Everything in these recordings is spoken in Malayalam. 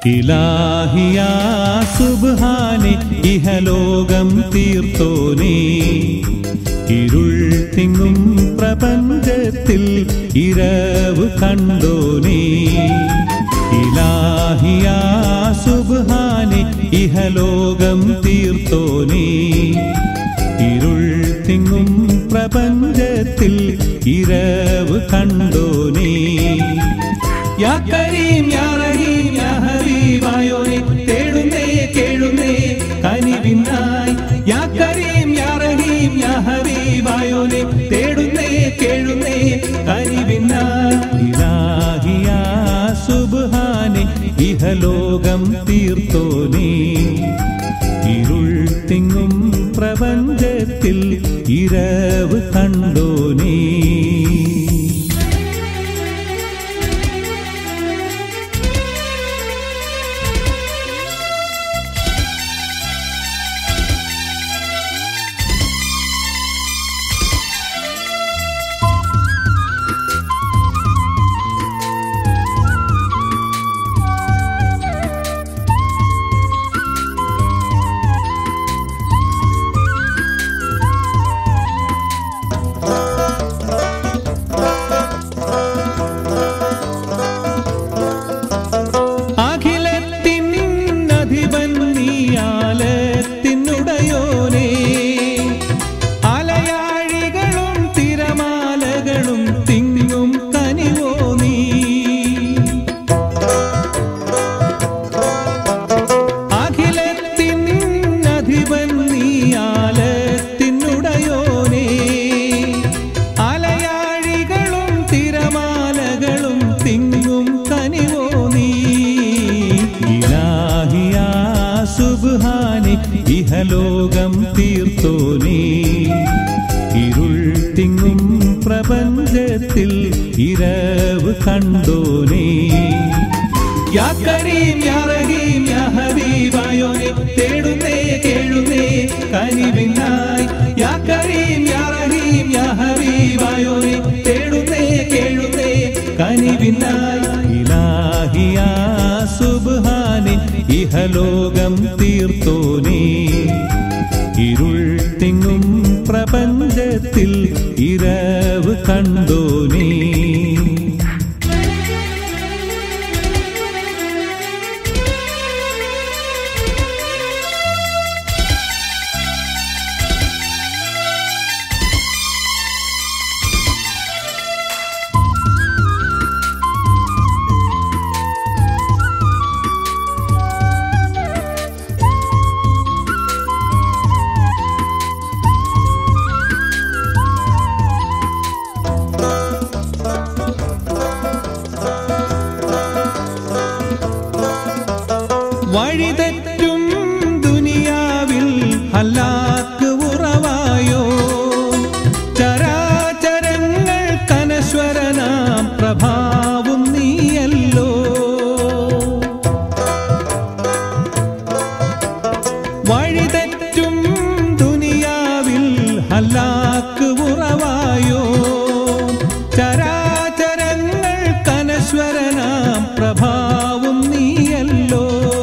ഇലാഹിയാ സുബ്ഹാനെ ഇഹലോകം തീർത്തോനേ ഇരുൾ തിങ്ങും പ്രപഞ്ചത്തിൽ ഇരവ് കണ്ടോനേ ഇലാഹിയാ സുബ്ഹാനെ ഇഹലോകം തീർത്തോനേ ഇരുൾ തിങ്ങും പ്രപഞ്ചത്തിൽ ഇരവ് കണ്ടോനേ യാ കരീം യാ റഹീം യാ ഹബീബായോനെ തേടുന്നേ കേഴുന്നേ കനിവിനായി യാ കരീം യാ റഹീം യാ ഹബീബായോനെ തേടുന്നേ കേഴുന്നേ കനിവിനായി ഇലാഹിയാ സുബ്ഹാനെ ഇഹലോകം തീർത്തോനേ ഇരുൾ തിങ്ങും പ്രപഞ്ചത്തിൽ ഇരവ് കണ്ടോനേ അഖിലത്തിൻ അധിപൻ നീയാലത്തിനുടയോനേ അലയാഴികളും തിരമാലകളും തിങ്ങും കനിവോ നീ അഖിലത്തിൻ അധിപൻ നീയാലത്തിനുടയോനേ അലയാഴികളും തിരമാലകളും തിങ്ങും കനിവോ നീ ഇലാഹിയാ സുബ്ഹാനെ ഇഹലോകം തീർത്തോനേ ഇരുൾ തിങ്ങും പ്രപഞ്ചത്തിൽ ഇരവ് കണ്ടോനേ യാ കരീം യാ റഹീം യാ ഹബീബായോനെ തേടുന്നേ കേഴുന്നേ കനിവിനായി യാ കരീം യാ റഹീം യാ ഹബീബായോനെ തേടുന്നേ കേഴുന്നേ കനിവിനായി ഇലാഹിയാ സുബ്ഹാനെ ഇഹലോകം തീർത്തോനേ ഇരുൾ തിങ്ങും പ്രപഞ്ചത്തിൽ ഇരവ് കണ്ടോനേ വഴിതെറ്റും ദുനിയാവിൽ ഹല്ലാക്ക് ഉറവായോ ചരാചരങ്ങൾ കനശ്വരനാം പ്രഭാവും നീയല്ലോ വഴിതെറ്റും ദുനിയാവിൽ ഹല്ലാക്ക് ഉറവായോ ചരാചരങ്ങൾ കനശ്വരനാം പ്രഭാവും നീയല്ലോ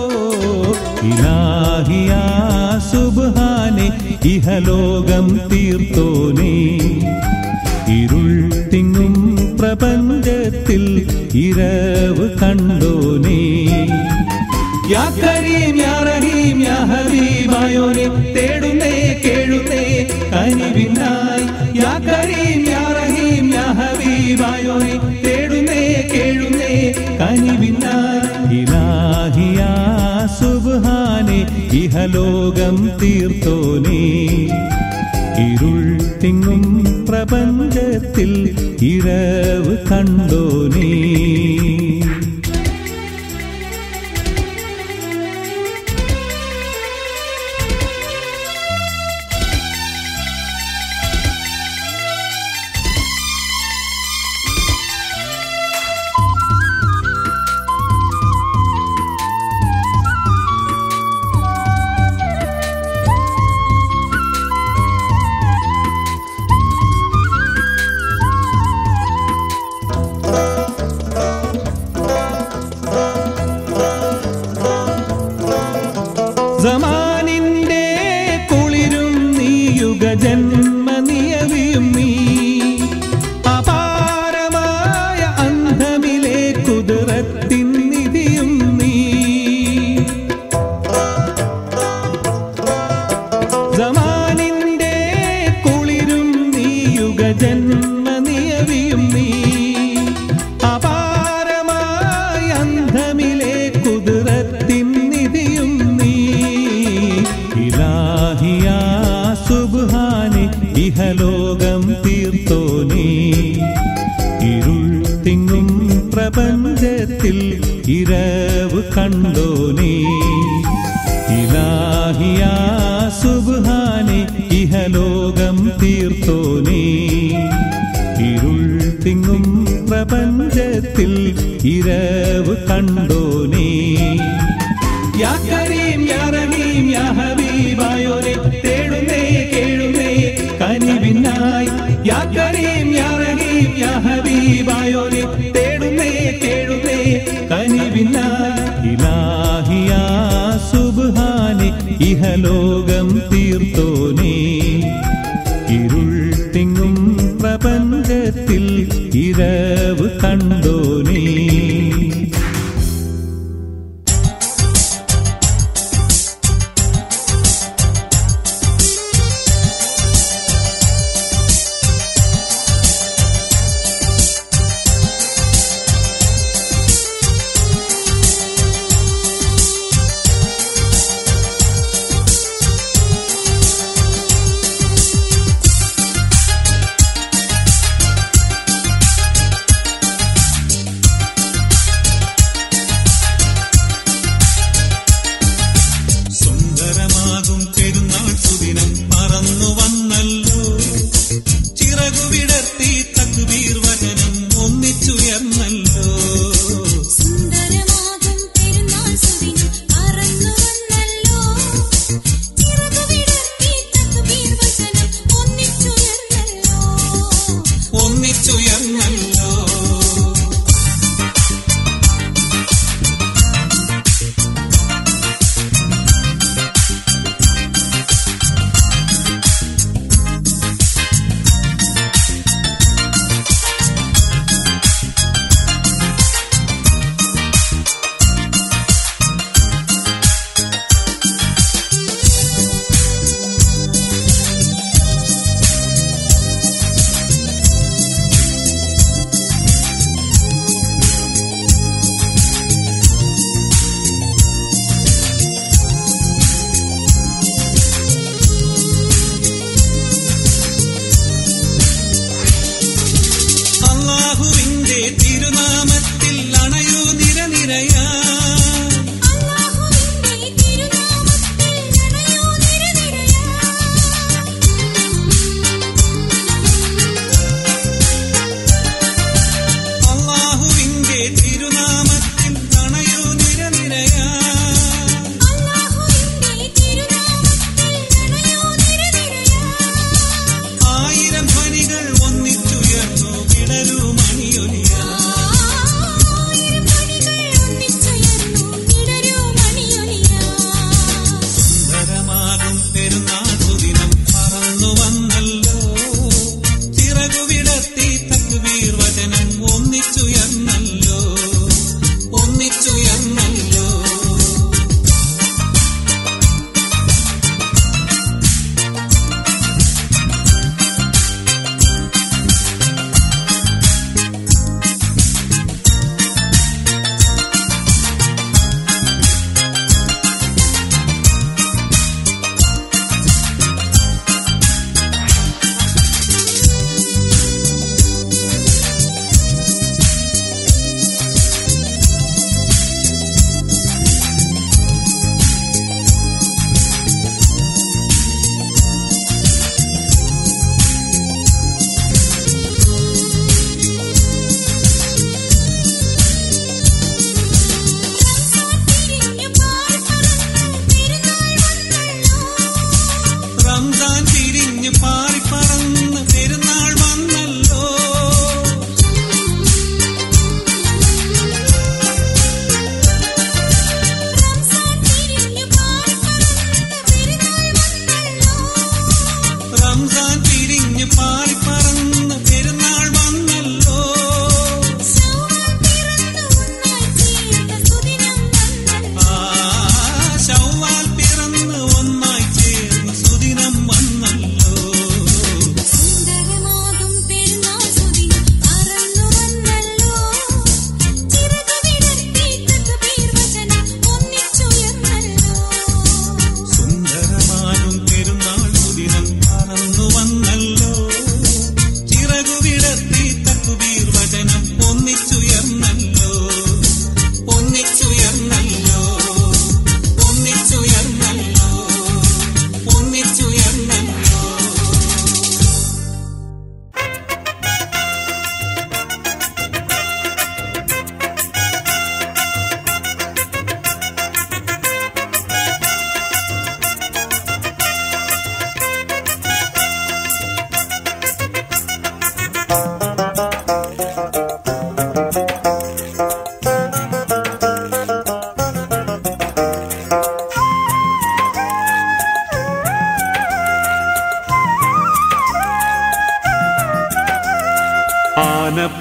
ഇലാഹിയാ സുബ്ഹാനെ ഇഹലോകം തീർത്തോനേ ഇരുൾ തിങ്ങും പ്രപഞ്ചത്തിൽ ഇരവ് കണ്ടോനേ യാ കരീം യാ റഹീം യാ ഹബീബായോനെ തേടുന്നേ കേഴുന്നേ കനിവിനായി യാ കരീം യാ റഹീം യാ ഹബീബായോനെ തേടുന്നേ കേഴുന്നേ കനിവിനായി ഇലാഹിയാ സുബ്ഹാനെ ഇഹലോകം തീർത്തോനേ ഇരുൾ തിങ്ങും പ്രപഞ്ചത്തിൽ ഇരവ് കണ്ടോനേ ും പ്രപഞ്ചത്തിൽ ഇരവ് കണ്ടോനേ ഇലാഹിയാ സുബ്ഹാനെ ഇഹലോകം തീർത്തോനേ ഇരുൾ തിങ്ങും പ്രപഞ്ചത്തിൽ ഇരവ് കണ്ടോനേ യാ കരീം യാ റഹീം യാ ഹബീബായോനെ തേടുന്നേ കേഴുന്നേ കനിവിനായി യാ കരീം യാ റഹീം യാ ഹബീബായോനെ തേടുന്നേ കേഴുന്നേ കനിവിനായി ഇലാഹിയാ സുബ്ഹാനെ ഇഹലോകം തീർത്തോനേ ഇരുൾ തിങ്ങും പ്രപഞ്ചത്തിൽ ഇരവ് കണ്ടോനേ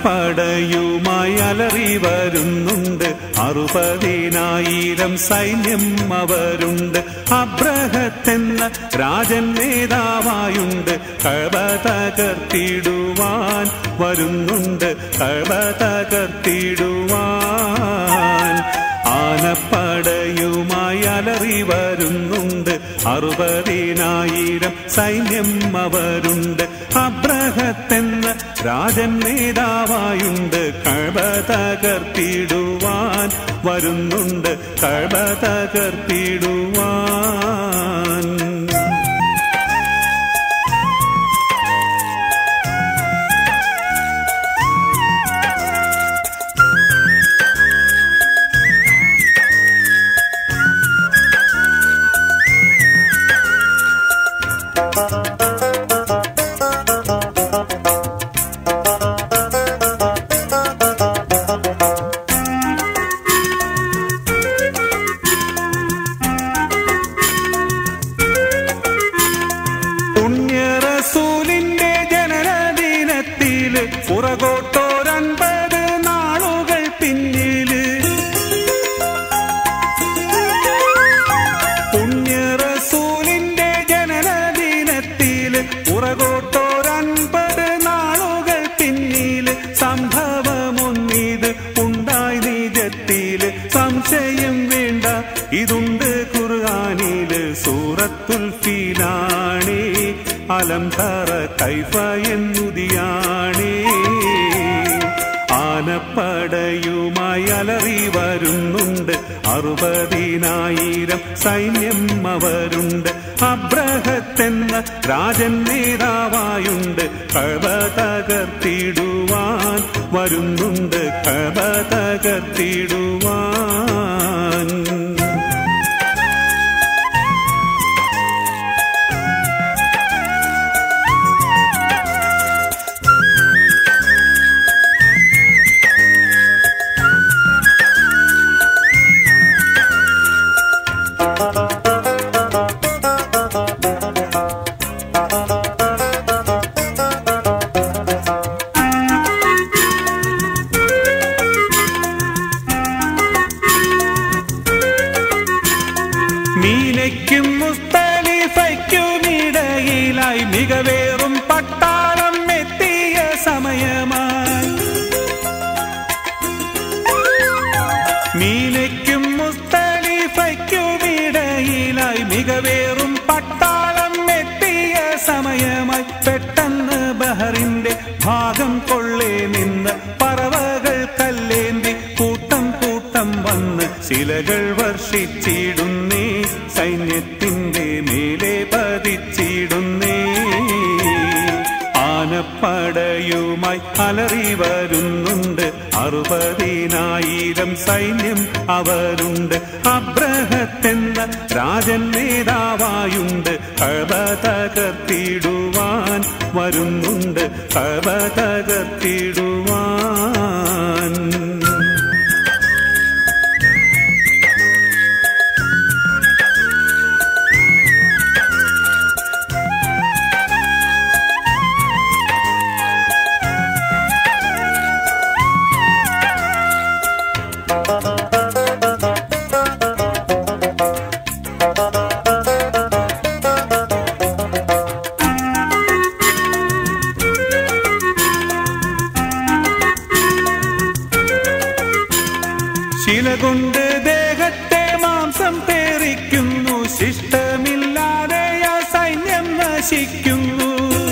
ആനപ്പടയുമായി അലറി വരുന്നുണ്ട് അറുപതിനായിരം സൈന്യം അവരുണ്ട് അബ്രഹത്തെന്ന രാജൻ നേതാവായുണ്ട് കഴ തകർത്തിടുവാൻ വരുന്നുണ്ട് കഴ തകർത്തിടുവാൻ ആനപ്പടയുമായി അലറി വരുന്നുണ്ട് അറുപതിനായിരം സൈന്യം അവരുണ്ട് അബ്രഹത്തെന്ന രാജൻ നേതാവായുണ്ട് കഴ തകർത്തിടുവാൻ വരുന്നുണ്ട് കഴ തകർത്തിടുവാൻ പുണ്യറസൂലിന്റെ ജനനദിനത്തില് പുറകോട്ടോരൻപത് നാളുകൾ പിന്നില് പുണ്യറസൂലിന്റെ ജനനദിനത്തില് പുറകോട്ടോരൻപത് നാളുകൾ പിന്നില് സംഭവമൊന്നിത് ഉണ്ടായി നിജത്തില് സംശയം വേണ്ട ഇതുണ്ട് ഖുർആാനില് സൂറത്തുൽ ഫീലാണേ അലം തറ കൈഫ എന്നുതിയാണേ ആനപ്പടയുമായി അലറി വരുന്നുണ്ട് അറുപതിനായിരം സൈന്യം അവരുണ്ട് അബ്രഹത്തെന്ന രാജൻ നേതാവായുണ്ട് കഴ തകർത്തിടുവാൻ വരുന്നുണ്ട് കഴ തകർത്തിടുവാൻ മീനയ്ക്കും മുസ്തലിഫയ്ക്കുമിടയിലായി മികവേറും പട്ടാളം എത്തിയ സമയമായി മീനയ്ക്കും മുസ്തലിഫയ്ക്കുമിടയിലായി മികവേറും പട്ടാളം എത്തിയ സമയമായി പെട്ടെന്ന് ബഹറിന്റെ ഭാഗം കൊള്ളേ നിന്ന് പറവകൾ കല്ലേന്തി കൂട്ടം കൂട്ടം വന്ന് ശിലകൾ വർഷിച്ചിടുന്നേ സൈന്യത്തിന്റെ മേലെ പതിച്ചിടുന്നേ ആനപ്പടയുമായി അലറി വരുന്നുണ്ട് അറുപതിനായിരം സൈന്യം അവരുണ്ട് അബ്രഹത്തെന്ന രാജൻ നേതാവായുണ്ട് കഴ തകർത്തിടുവാൻ വരുന്നുണ്ട് കഴ തകർത്തിടുവാൻ ശില കൊണ്ട് ദേഹത്തെ മാംസം തേറിക്കുന്നു ശിഷ്ടമില്ലാതെ ആ സൈന്യം നശിക്കുന്നു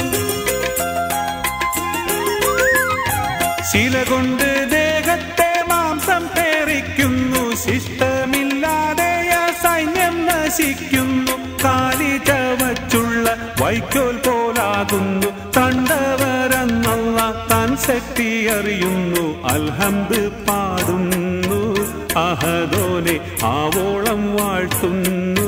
ശില കൊണ്ട് ദേഹത്തെ മാംസം തേറിക്കുന്നു ശിഷ്ടമില്ലാതെ ആ സൈന്യം നശിക്കുന്നു കാലി ചവച്ചുള്ള വൈക്കോൽ പോലാകുന്നു തണ്ടവരെന്നുള്ള താൻ ശക്തി അറിയുന്നു അൽഹംദ് പാടുന്നു അഹദോനെ ആവോളം വാഴ്ത്തുന്നു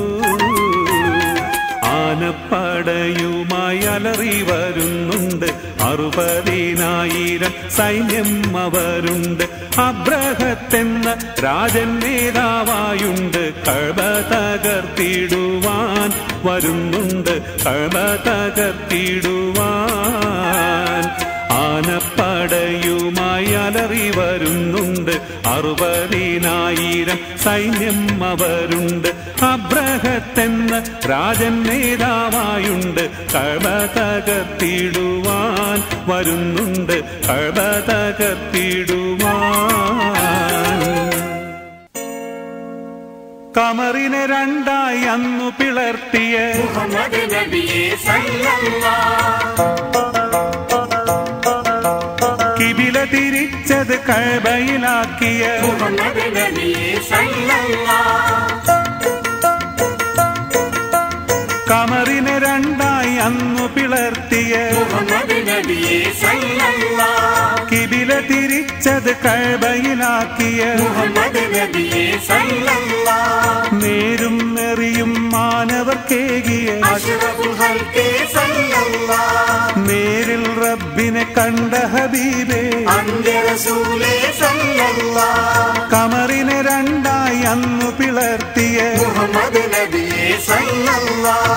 ആനപ്പടയുമായി അലറി വരുന്നുണ്ട് അറുപതിനായിരം സൈന്യം അവരുണ്ട് അബ്രഹത്തെന്ന രാജൻ നേതാവായുണ്ട് കഴ തകർത്തിടുവാൻ വരുന്നുണ്ട് കഴ തകർത്തിടുവാൻ ആനപ്പടയുമായി അലറി വരുന്നുണ്ട് അറുപതിനായിരം സൈന്യം അവരുണ്ട് അബ്രഹത്തെന്ന രാജൻ നേതാവായുണ്ട് കഴ തകർത്തിടുവാൻ വരുന്നുണ്ട് കഴ തകർത്തിടുവാൻ കമറിനെ രണ്ടായി അന്നു പിളർത്തിയ മുഹമ്മദ് നബിയെ സല്ലല്ലാഹ് കിബില തിരിച്ചത് കഴബയിലാക്കിയ മുഹമ്മദ് നബിയെ സല്ലല്ലാഹ് കമറിനെ രണ്ടായി അന്നു പിളർത്തിയ മുഹമ്മദ് നബിയെ സല്ലല്ലാഹ് കിബില തിരിച്ചത് കഴബയിലാക്കിയ മുഹമ്മദ് നബിയെ സല്ലല്ലാഹ് നേരും നെറിയും മാനവർക്കേകിയ അഷ്റഫുൽ ഖൽഖി സല്ലല്ലാഹ് നേരിൽ റബ്ബിനെ കണ്ട ഹബീബേ അന്ത്യ റസൂലേ സല്ലല്ലാഹ് കമറിനെ രണ്ടായി അന്നു പിളർത്തിയ മുഹമ്മദ് നബിയെ സല്ലല്ലാഹ്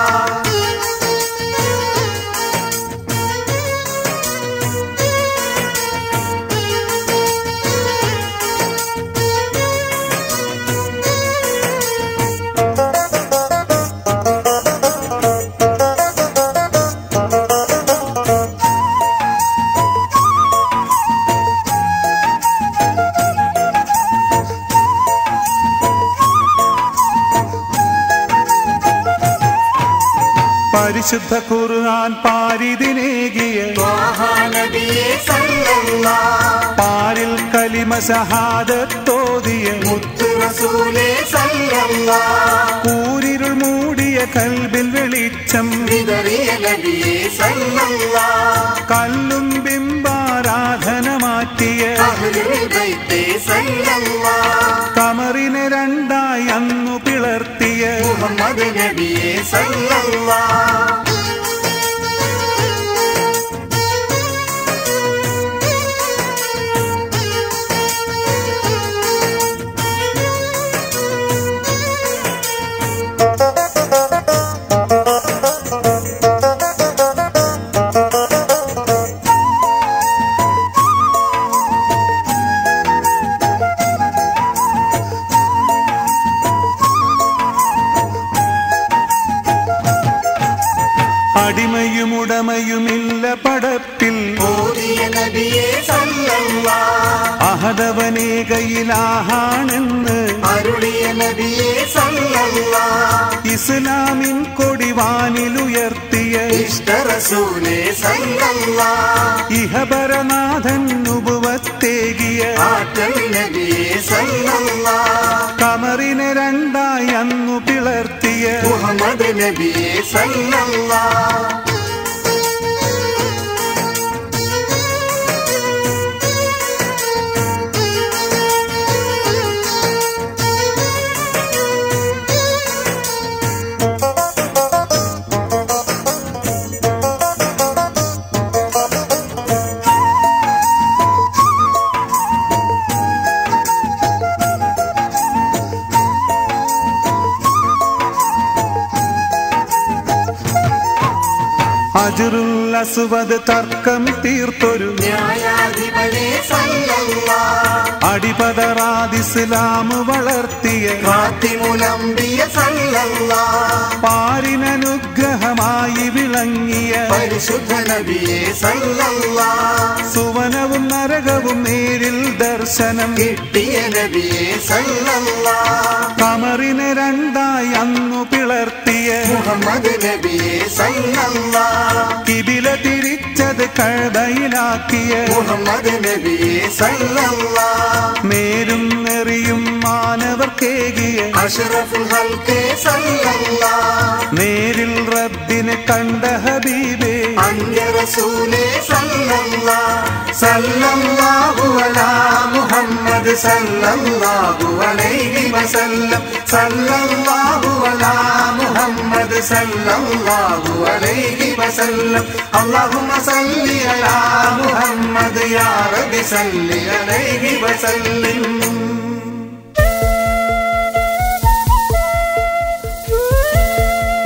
പരിശുദ്ധ ഖുർആൻ പാരിതിനേകിയ ത്വാഹ നബിയെ സല്ലല്ലാഹ് പാരിൽ കലിമ ഷഹാദത്തോതിയ മുത്ത് റസൂലേ സല്ലല്ലാഹ് കൂരിരുൾ മൂടിയ കൽബിൽ വെളിച്ചം വിതറിയ നബിയെ സല്ലല്ലാഹ് കല്ലും ബിംബാരാധന മാറ്റിയ അഹ്ലുൽ ബൈത്തെ സല്ലല്ലാഹ് കമറിനെ രണ്ടായി അന്നു പിളർത്തിയ മുഹമ്മദ് നബിയെ സല്ലല്ലാഹ് അടിമയും ഉടമയുമില്ല പടപ്പിൽ ഓതിയ നബിയെ സല്ലല്ലാഹ് അഹദവനേകയിലാഹാണെന്ന് അരുളിയ നബിയെ സല്ലല്ലാഹ് ഇസ്ലാമിൻ കൊടിവാനിലുയർത്തിയ ഇഷ്ട റസൂലേ സല്ലല്ലാഹ് ഇഹപരനാഥൻ ഉപവത്തേകിയ ആറ്റൽ നബിയെ സല്ലല്ലാഹ് കമറിനെ രണ്ടായി അന്നു പിളർത്തിയ മുഹമ്മദ് നബിയെ സല്ലല്ലാഹ് അജുറുൽ അസുവത് തർക്കം തീർത്തൊരു ന്യായാധിപനെ സല്ലല്ലാഹ് അടിപതറാദിസ്ലാം വളർത്തിയ ഫാത്തിമുലംബിയ സല്ലല്ലാഹ് പാരിനനുഗ്രഹമായി വിളങ്ങിയ പരിശുദ്ധ നബിയെ സല്ലല്ലാഹ് സുവനവും നരകവും നേരിൽ ദർശനം കിട്ടിയ നബിയെ സല്ലല്ലാഹ് കമറിനെ രണ്ടായി അന്നു പിളർത്തിയ മുഹമ്മദ് നബിയെ സല്ലല്ലാഹ് കിബില തിരിച്ചത് കഴബയിലാക്കിയ മുഹമ്മദ് നബിയെ സല്ലല്ലാഹ് നേരും നെറിയും മാനവർക്കേകിയ അഷ്റഫുൽ ഖൽഖി സല്ലല്ലാഹ് നേരിൽ റബ്ബിനെ കണ്ട ഹബീബേ അന്ത്യ റസൂലേ സല്ലല്ലാഹ് സല്ലല്ലാഹു അലാ മുഹമ്മദ് സല്ലല്ലാഹു അലൈഹി വസല്ലം സല്ലല്ലാഹു അലാ മുഹമ്മദ് സല്ലല്ലാഹു അലൈഹി വസല്ലം അല്ലാഹുമ്മ സല്ലി അലാ മുഹമ്മദ് യാ റബ്ബി സല്ലി അലൈഹി വസല്ലം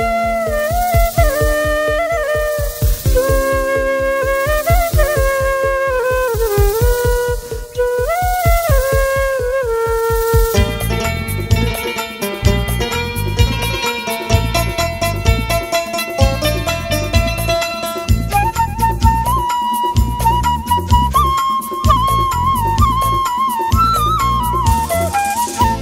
Thank you.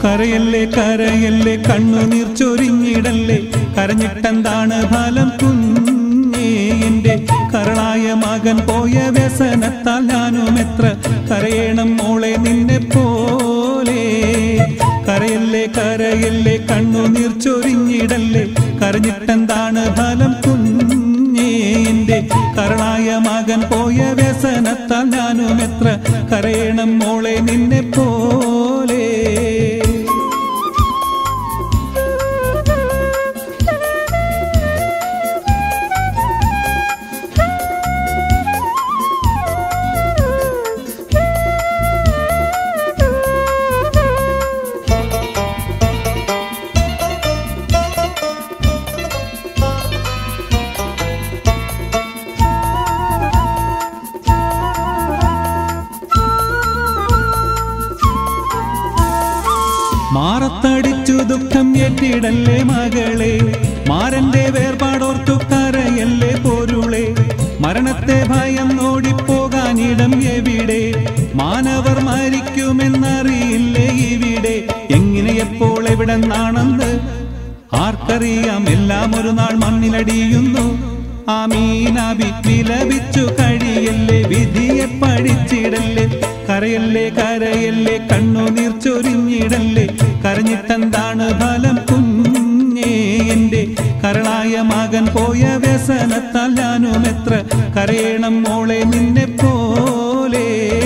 കരയല്ലേ കരയല്ലേ കണ്ണുനീർ ചൊരിഞ്ഞിടല്ലേ കരഞ്ഞിട്ടെന്താണ് ഫലം കുഞ്ഞേ എന്റെ കരളായ മകൻ പോയ വ്യസനത്താൽ ഞാനും എത്ര കരയണം മോളെ നിന്നെ പോലെ കരയല്ലേ കരയല്ലേ കണ്ണുനീർ ചൊരിഞ്ഞിടല്ലേ കരഞ്ഞിട്ടെന്താണ് ഫലം കുഞ്ഞേ എന്റെ കരളായ മകൻ പോയ വ്യസനത്താൽ ഞാനും എത്ര കരയണം മോളെ നിന്നെ പോലെ മാറത്തടിച്ചു ദുഃഖം ഏറ്റിടല്ലേ മകളെ മാരന്റെ വേർപാടോർത്തു കരയല്ലേ പൊരുളെ മരണത്തെ ഭയം ഓടിപ്പോകാനിടം എവിടെ മാനവർ മരിക്കുമെന്നറിയില്ലേ ഇവിടെ എങ്ങനെ എപ്പോൾ എവിടെ നിന്നാണെന്ന് ആർക്കറിയാം എല്ലാം ഒരു നാൾ മണ്ണിലടിയുന്നു ആമീനാബി വിലപിച്ചു കഴിയല്ലേ വിധിയെ പഠിച്ചിടല്ലേ കരയല്ലേ കരയല്ലേ കണ്ണുനീർ ചൊരിഞ്ഞിടല്ലേ കരഞ്ഞിട്ടെന്താണ് ഫലം കുഞ്ഞേ എന്റെ കരളായ മകൻ പോയ വ്യസനത്താൽ ഞാനും എത്ര കരയണം മോളെ നിന്നെ പോലെ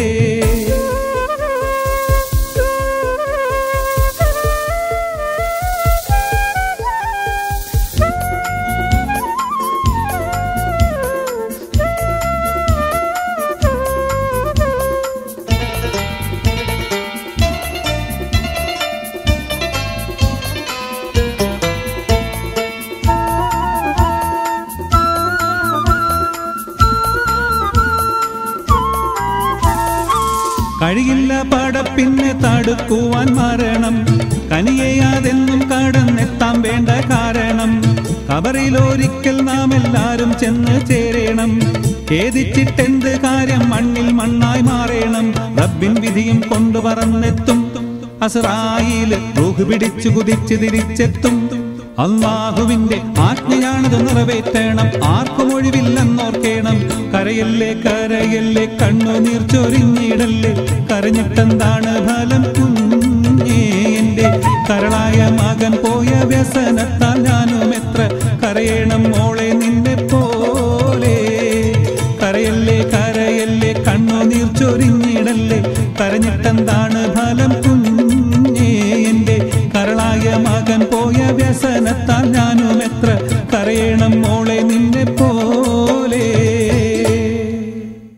കഴിയില്ല പടപ്പിന്നെ തടുക്കുവാൻ മരണം കനിയയാതെന്നും കടന്നെത്താൻ വേണ്ട കാരണം കബറിലൊരിക്കൽ നാം എല്ലാരും ചെന്ന് ചേരണം ഖേദിച്ചിട്ടെന്ത് കാര്യം മണ്ണിൽ മണ്ണായി മാറേണം റബ്ബിൻ വിധിയും കൊണ്ടു പറന്നെത്തും അസറായില് റൂഹ് പിടിച്ചു കുതിച്ച് തിരിച്ചെത്തും അള്ളാഹുവിന്റെ ആജ്ഞയാണത് നിറവേറ്റണം ആർക്കും ഒഴിവില്ലെന്നോർക്കേണം കരയല്ലേ കരയല്ലേ കണ്ണുനീർ ചൊരിഞ്ഞിടല്ലേ കരഞ്ഞിട്ടെന്താണ് ഫലം കുഞ്ഞേ എന്റെ കരളായ മകൻ പോയ വ്യസനത്താൽ ഞാനും എത്ര കരയണം മോളെ നിന്നെ പോലെ കരയല്ലേ കരയല്ലേ കണ്ണുനീർ ചൊരിഞ്ഞിടല്ലേ കരഞ്ഞിട്ടെന്താണ് ഫലം കുഞ്ഞേ എന്റെ കരളായ മകൻ പോയ വ്യസനത്താൽ ഞാനും എത്ര കരയണം മോളെ